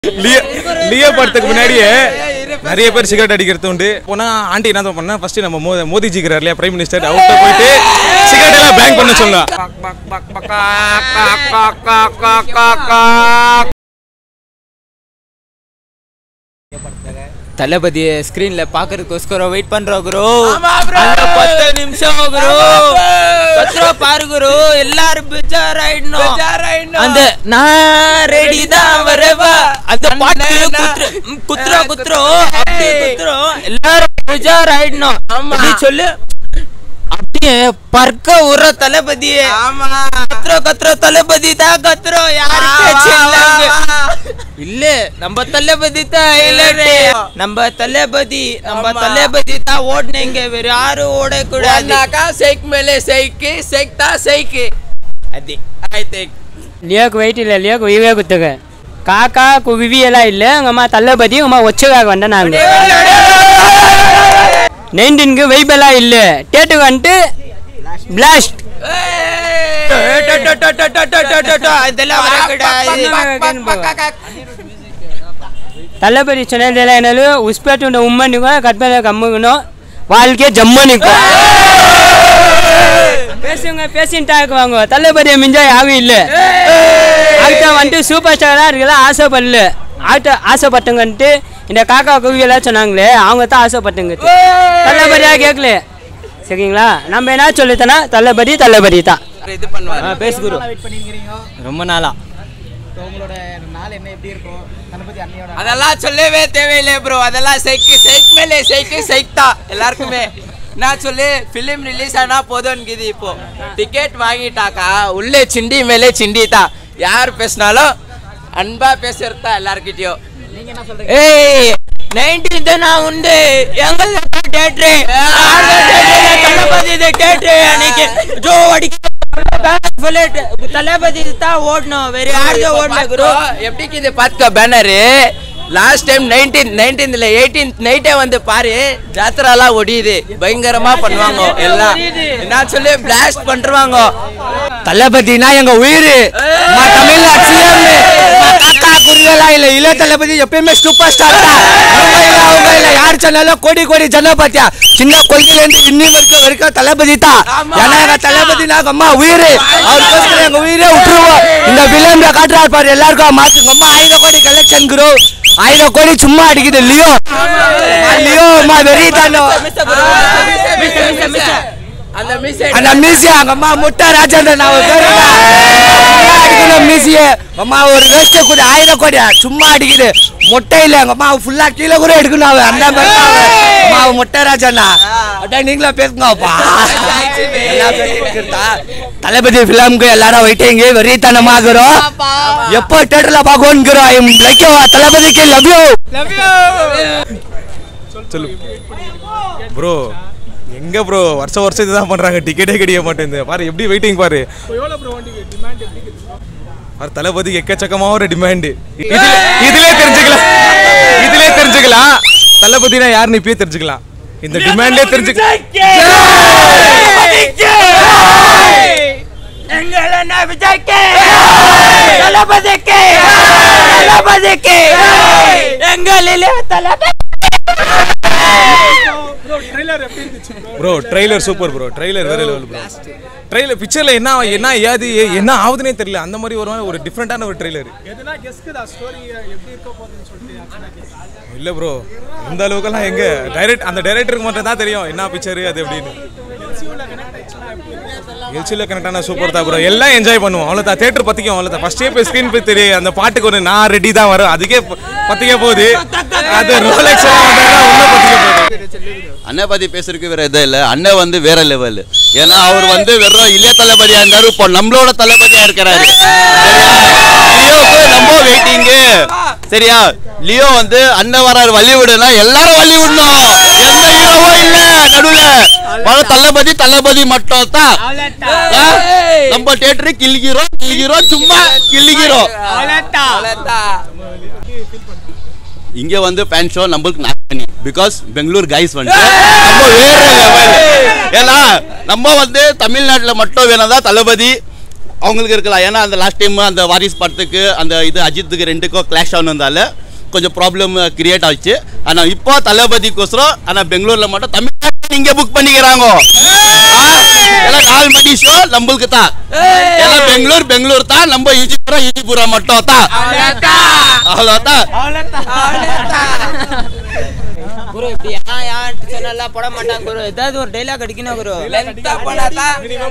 Leo Leo படத்துக்கு முன்னாடியே நிறைய பேர் சிகரெட் அடிக்கிறது உண்டு போனா ஆண்டி என்ன பண்ணா ஃபர்ஸ்ட் நம்ம மோ மோடிஜி இருக்கிறார் இல்லையா பிரைம் மினிஸ்டர் அவர்கிட்ட போயிட்டு சிகரெட் எல்லாம் பேங்க் பண்ண சொல்லலாம் தளபதி ஸ்கிரீன்ல பாக்குறதுக்கோஸ்கரம் வெயிட் பண்றோம் ப்ரோ அந்த பத்து நிமிஷம் ப்ரோ பத்திரா பாரு ப்ரோ எல்லாரும் பெஜாராயிடணும் அந்த நான் ரெடி தான் வரவா அந்த பாட்டு குத்துற குத்துறோம் குத்துறோம் அப்படியே குத்துறோம் எல்லாரும் பெஜாராயிடணும் அப்படி சொல்லு அப்படியே பர்க்க உற தளபதியே கத்துறோ கத்துறோ தளபதி தான் கத்துறோம் யாரு பேச்சு இல்லைங்க. இல்ல நம்ம தளபதி தான் இல்லைன்னு நம்ம தளபதி நம்ம தளபதி தான் ஓடுனீங்க வேற யாரும் ஓடக்கூடாது ಅನ್ನಾಕ ಸೈಕ್ ಮೇಲೆ ಸೈಕಿ ಸೈಕ್ತಾ ಸೈಕಿ அது ಆಯ್ತು ಲಿಯೋಕ್ ವೆಯ್ಟ್ ಇಲ್ಲ ಲಿಯೋಕ್ ವಿವೇ ಗೊತ್ತಾಗ ಕಾಕಾ ಕು ವಿವಿ ಎಲ್ಲ ಇಲ್ಲ ಹಂಗಮ್ಮ ತಲೆಬದಿ ಅಮ್ಮ ಒಚ್ಚಗಾಗ ಬಂದ ನಾನು ನೈನ್ಟೀನ್ಗೆ ವೈಬೆಲ್ಲ ಇಲ್ಲ ಟೇಟುಗೆ ಅಂಟು ಬ್ಲಾಸ್ಟ್ அதெல்லாம் வரக்கூடாது தளபதி சொன்னதெல்லாம் என்னால உஸ்பேட்டு உண்ட உம்மனிக்கும் கட்பேல கம்முக்கணும் வாழ்க்கையே ஜம்மனிக்கும் பேசுங்க பேசிட்டு இருக்குவாங்க தளபதியை மிஞ்சா யாரும் இல்லை அடுத்த வந்துட்டு சூப்பர் ஸ்டாராக இருக்கலாம் ஆசைப்படல ஆட்ட ஆசைப்பட்டங்கன்ட்டு இந்த காக்கா குவியெல்லாம் சொன்னாங்களே அவங்க தான் ஆசைப்பட்டங்க தளபதியாக கேட்கல சரிங்களா நம்ம என்ன சொல்லித்தனா தளபதி தளபதி தான் ಇದು ಪನ್ವಾರ பேசு குரு ரொம்ப நாளா அதெல்லாம் சொல்லவே தேவையில்லை ப்ரோ அதெல்லாம் சைக்கு சைக் மேலே சைக்கு சைக் தான் எல்லாருக்குமே நான் சொல்லி ஃபிலிம் ரிலீஸ் ஆனா போதும்ங்குது இப்போ டிக்கெட் வாங்கிட்டாக்கா உள்ளே சிண்டி மேலே சிண்டி தான் யார் பேசினாலும் அன்பா பேசுறதா எல்லார்கிட்டயும் ஏய் நைன்டீன் நான் உண்டு எங்க தேட்டரு தளபதி தேட்டரு அன்னைக்கு ஜோ அடிக்க தளபதி தான் ஓடணும் வேற யாருக்கும் ஓடல குரு எப்படி இது பார்த்துக்க பேனரு லாஸ்ட் டைம் நைன்டீன் நைன்டீன்ல எயிட்டீன் நைட்டே வந்து பாரு ஜாத்திராலாம் ஒடியுது பயங்கரமா பண்ணுவாங்க எல்லாம் என்ன சொல்லி பிளாஸ்ட் பண்றாங்க தளபதினா எங்க உயிர் தமிழ்நாடு சிஎம் காக்கா குருவெல்லாம் இல்ல இளைய தளபதி எப்பயுமே சூப்பர் ஸ்டார் தான் அவங்க இல்ல அவங்க இல்ல யார் சொன்னாலும் கோடி கோடி ஜன பாத்தியா சின்ன குழந்தைல இருந்து இன்னி வரைக்கும் வரைக்கும் தளபதி தான் ஏன்னா எங்க தளபதி நாங்க அம்மா உயிர் அவருக்கோசரம் எங்க உயிரே விட்டுருவோம் இந்த வில்லன்ல காட்டுறாரு பாரு எல்லாருக்கும் மாத்துங்க அம்மா ஆயிரம் கோடி கலெக்ஷன் குரு ஆயிரம் கோடி சும்மா அடிக்குது லியோ லியோ அம்மா வெறி தானோ அந்த மிஸ் அந்த மீசியா அங்க அம்மா முட்டை ராஜேந்திரன் அவன் பேரு என்ன? சும்மா அடிக்குது மீசிய அம்மா ஒரு வேஸ்ட் கூட ஆயிரம் கோடி சும்மா அடிக்குது முட்டை இல்ல எங்க அம்மா ஃபுல்லா கீழே கூட எடுக்கணும் அவன் அந்த மாதிரி தான் அவன். அம்மா அவன் முட்டை ராஜண்ணா அதான் நீங்களும் பேசுங்கப்பா எல்லாம் பேசிக்கிறதா? தளபதி பிலிம்க்கு எல்லாரும் வெயிட்டிங் வெறித்தனமாகிறோம் எப்போ தேட்டர்ல பார்க்கணுங்கிறோம் ஐ எம் லைக் தளபதிக்கு லவ் யூ சொல்லு ப்ரோ எங்க ப்ரோ வருஷம் வருஷம் இதுதான் பண்றாங்க டிக்கெட்டே கிடைக்க மாட்டேங்குது பாரு எப்படி வெயிட்டிங் பாரு பாரு தளபதிக்கு எக்கச்சக்கமாக ஒரு டிமாண்டு இதுலயே தெரிஞ்சுக்கலாம் இதுலயே தெரிஞ்சுக்கலாம் தளபதினா யாருன்னு இப்பயே தெரிஞ்சுக்கலாம் இந்த டிமாண்ட்லயே தெரிஞ்சுக்கலாம் எங்களை விஜய்க்கு தளபதிக்கு தளபதிக்கு எங்களிலே Thalapathy bro trailer super bro trailer வேற லெவல் ப்ரோ ட்ரெய்லர் பிக்சர்ல என்ன என்ன ஏது ஏ- என்ன ஆகுதுனே தெரியல அந்த மாதிரி ஒரு ஒரு டிஃப்ரெண்டான ஒரு ட்ரெய்லர் இல்ல ப்ரோ இந்த அளவுக்கெல்லாம் எங்க டைரக்ட் அந்த டைரக்டருக்கு மட்டும் தான் தெரியும் என்ன பிக்சர் அது எப்படின்னு எல்சியில் கனெக்டான சூப்பர் தான் ப்ரோ எல்லாம் என்ஜாய் பண்ணுவோம் அவ்வளோதான் தேட்டர் பற்றிக்கும் அவ்வளோதான் ஃபஸ்ட்டே போய் ஸ்க்ரீன் போய் தெரியும் அந்த பாட்டுக்கு ஒரு நான் ரெடி தான் வரும் அதுக்கே பற்றிக்க போகுது அது ரோலெக்ஸ் இன்னும் பற்றிக்க போகுது அண்ணன் பத்தி பேசுறதுக்கு வேற எதுவும் இல்லை அண்ணன் வந்து வேற லெவல் ஏன்னா அவர் வந்து வெறும் இளைய தளபதியா இருந்தாரு இப்போ நம்மளோட தளபதியா இருக்கிறாரு லியோக்கு நம்ம வெயிட்டிங்கு சரியா லியோ வந்து அண்ணன் வராரு வழிவிடுனா எல்லாரும் வழி விடணும் எந்த ஹீரோவும் இல்ல நடுவுல வர தளபதி தளபதி மட்டும் தான் ஆ? நம்ம தேட்டரு கிள்ளிக்கிறோம் கிள்ளிக்கிறோம் சும்மா கிள்ளிக்கிறோம் இங்க வந்து ஃபேன் ஷோ நம்மளுக்கு நாக் பிகாஸ் பெங்களூர் கைஸ் வந்து நம்ம வேற லெவல் ஏன்னா நம்ம வந்து தமிழ்நாட்டுல மட்டும் வேணாதான் தளபதி அவங்களுக்கு இருக்கலாம் ஏன்னா அந்த லாஸ்ட் டைம் அந்த வாரிஸ் படத்துக்கு அந்த இது அஜித்துக்கு ரெண்டுக்கும் கிளாஷ் ஆனதால கொஞ்சம் ப்ராப்ளம் கிரியேட் ஆச்சு ஆனால் இப்போ தளபதிக்கோசரம் ஆனால் பெங்களூரில் மட்டும் தமிழ்நாட்டில் இங்கே புக் பண்ணிக்கிறாங்க ஆ, எல்லாம் நாலு மணி ஷோ நம்மளுக்கு தான் எல்லாம் பெங்களூர் பெங்களூர் தான் நம்ம ஈஜிபுரம் ஈஜிபுரம் மட்டும் தான் அவ்வளோதான் குரு இப்படி ஆ யான் சொன்னலாம் போட மாட்டான் குரு ஏதாவது ஒரு டைலாக் அடிக்கணும் குரு லென்த்தா போனாதா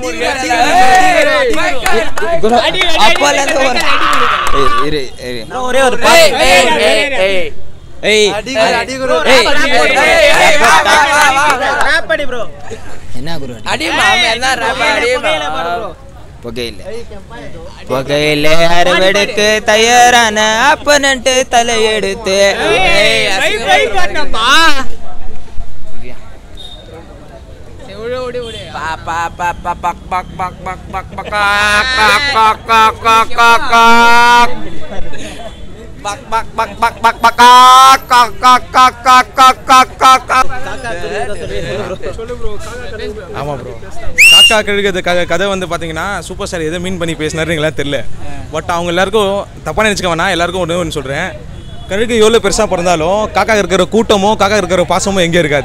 குரு அப்போல இருந்து ஒரு ஏய், இரு இரு இன்னும் ஒரே ஒரு ஏய் பாட்டு ஏய் ஏய் ஏய் ஏய் அடி குரு ஏய், ஏய், வா, வா, வா, வா. என்ன குரு அடி மாமே எல்லாம் ரப்ப அடி புகையில புகையில அறுவடைக்கு தயாரான அப்பனன்ட்டு தலையெடுத்து ஏய் அசிங்கமா பா பா பா பா பக் பக் பக் பக் பக் பக் காக் காக் காக் காக் காக் காக் பக் பக் பக் பக் பக் பக் காக் காக் காக் காக் காக் காக் காக் காக் ஆமா ப்ரோ காக்கா கழுகுறது க கதை வந்து பார்த்தீங்கன்னா சூப்பர் ஸ்டார் எதை மீன் பண்ணி பேசினாருங்களா தெரியல பட் அவங்க எல்லாருக்கும் தப்பாக நினச்சிக்க வேணாம் எல்லாருக்கும் ஒன்று ஒன்று சொல்கிறேன் கழுகு எவ்வளோ பெருசாக பிறந்தாலும் காக்கா இருக்கிற கூட்டமோ காக்கா இருக்கிற பாசமோ எங்கே இருக்காது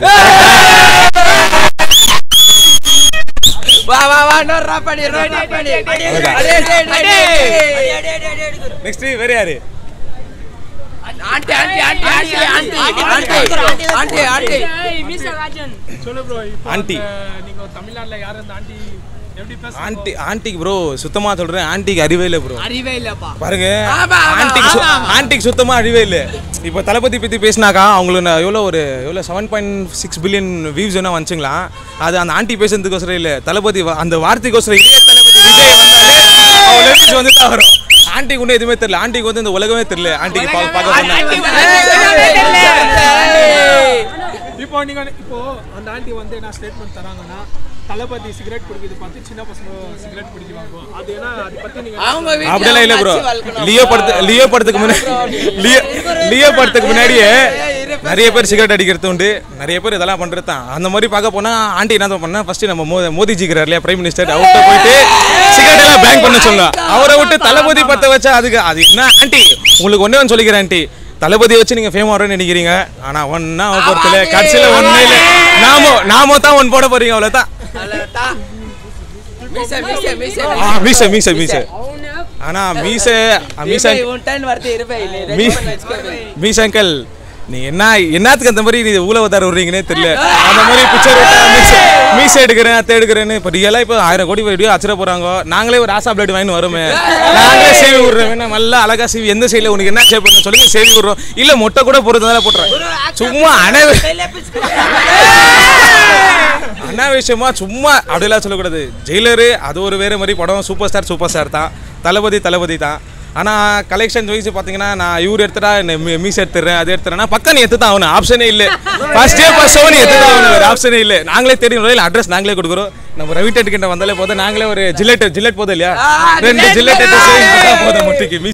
வா வா வா நோ ரப்படி நோ ரப்படி அடி அடி அடி நெக்ஸ்ட் வேற யாரு aunty aunty aunty aunty aunty aunty aunty aunty aunty நீங்க தமிழ்நாட்டுல யார் அந்த ஆண்டி எப்படி பேச ஆண்டி ஆண்டிக்கு ப்ரோ சுத்தமாக சொல்கிறேன் ஆண்டிக்கு அறிவே இல்லை ப்ரோ அறிவே இல்லப்பா பாருங்க ஆமா, ஆமா, ஆண்டிக்கு சு- ஆமா, ஆமா. ஆண்டிக்கு சுத்தமாக அழிவே இல்லை இப்போ தளபதி பற்றி பேசினாக்கா அவங்களுக்கு நான் எவ்வளோ ஒரு எவ்வளோ seven point six billion views என்ன வந்துச்சுங்களா அது அந்த ஆண்டி பேசுறதுக்கோசரம் இல்லை தளபதி வ- அந்த வார்த்தைக்கோசரம் இளைய தளபதி விஜய் வந்தாலே அவ்வளோ views வந்து தான் வரும் ஆண்டிக்கு ஒன்றும் எதுவுமே தெரியல ஆண்டிக்கு வந்து இந்த உலகமே தெரியல ஆண்டிக்கு பார்க்க பார்க்க போனா இப்போ நீங்க இப்போ அந்த ஆண்டி வந்து என்ன ஸ்டேட்மெண்ட் தராங்கன்னா தளபதி சிகரெட் குடிக்கிறது பார்த்து சின்ன பசங்க சிகரெட் குடிக்குவாங்க அது ஏன்னா அதை பத்தி நீங்க அவங்க வீட்ல அப்படியெல்லாம் இல்லை ப்ரோ வச்சு வளர்க்கணும். லியோ படத்து லியோ படத்துக்கு முன்னாடி லியோ லியோ படத்துக்கு முன்னாடியே நிறைய பேர் சிகரெட் அடிக்கிறது உண்டு நிறைய பேர் இதெல்லாம் பண்ணுறது தான் அந்த மாதிரி பார்க்க போனால் ஆண்டி என்ன பண்ணா ஃபர்ஸ்ட் நம்ம மோ மோடிஜி இருக்கிறார் இல்லையா பிரைம் மினிஸ்டர் அவர்கிட்ட போயிட்டு சிகரெட் எல்லாம் பேங்க் பண்ண சொல்லலாம் அவரை விட்டு தளபதி பத்த வச்சா அதுக்கு அது என்ன ஆண்டி உங்களுக்கு ஒன்றே ஒன்று சொல்லிக்கிறேன் ஆண்டி தளபதியை வச்சு நீங்க ஃபேம் ஆகிறோன்னு நினைக்கிறீங்க ஆனா ஒன்னா பொறுத்தல கடைசியில ஒண்ணே இல்லை நாமோ நாமோ தான் ஒன் போட போறீங்க அவ்வளவுதான் அவ்வளவுதான். மீசை, மீசை, மீசை. ஆ, மீச மீச மீச ஆனா மீச மீச இருபை, உன் turn வருது, இருபை. நீ ready மீ பண்ணி வச்சுக்கோ. மீஸ் அங்கிள் நீ என்ன என்னத்துக்கு அந்த மாதிரி நீ ஊழவதார விடுறீங்கன்னே தெரியல அந்த மாதிரி பிக்சர் மீச மீச எடுக்கிறேன் அத்தை எடுக்கிறேன்னு இப்போ ரியலாக இப்போ ஆயிரம் கோடி வீடியோ அச்சிட போறாங்க நாங்களே ஒரு ஆசா பிளேட் வாங்கி வரோமே நாங்களே சேவி விடுறோம் வேணா நல்லா அழகா சேவி எந்த சைடில் உனக்கு என்ன சேவ் பண்ண சொல்லுங்க சேவி விடுறோம் இல்ல மொட்டை கூட போடுறதுனால போட்டுறேன் சும்மா அனவே அனாவசியமா சும்மா அப்படிலாம் சொல்லக்கூடாது ஜெயிலரு அது ஒரு வேற மாதிரி படம் சூப்பர் ஸ்டார் சூப்பர் ஸ்டார் தான் தளபதி தளபதி தான் ஆனால் கலெக்ஷன் வைஸ் பார்த்தீங்கன்னா நான் இவர் எடுத்துட்டா மீஸ் எடுத்துறேன் அது எடுத்துறேன்னா பக்கம் நீ எடுத்து தான் ஆகணும் ஆப்ஷனே இல்லை ஃபர்ஸ்ட் டே ஃபர்ஸ்ட் ஷோ நீ எடுத்து தான் ஆகணும் வேறு ஆப்ஷனே இல்லை நாங்களே தெரியும் அட்ரஸ் நாங்களே கொடுக்குறோம் நம்ம ரவி டெட் கிட்ட வந்தாலே போதும் நாங்களே ஒரு ஜில்லெட் ஜில்லெட் போதும் இல்லையா ரெண்டு ஜில்லெட் எடுத்து போதும் முட்டிக்கு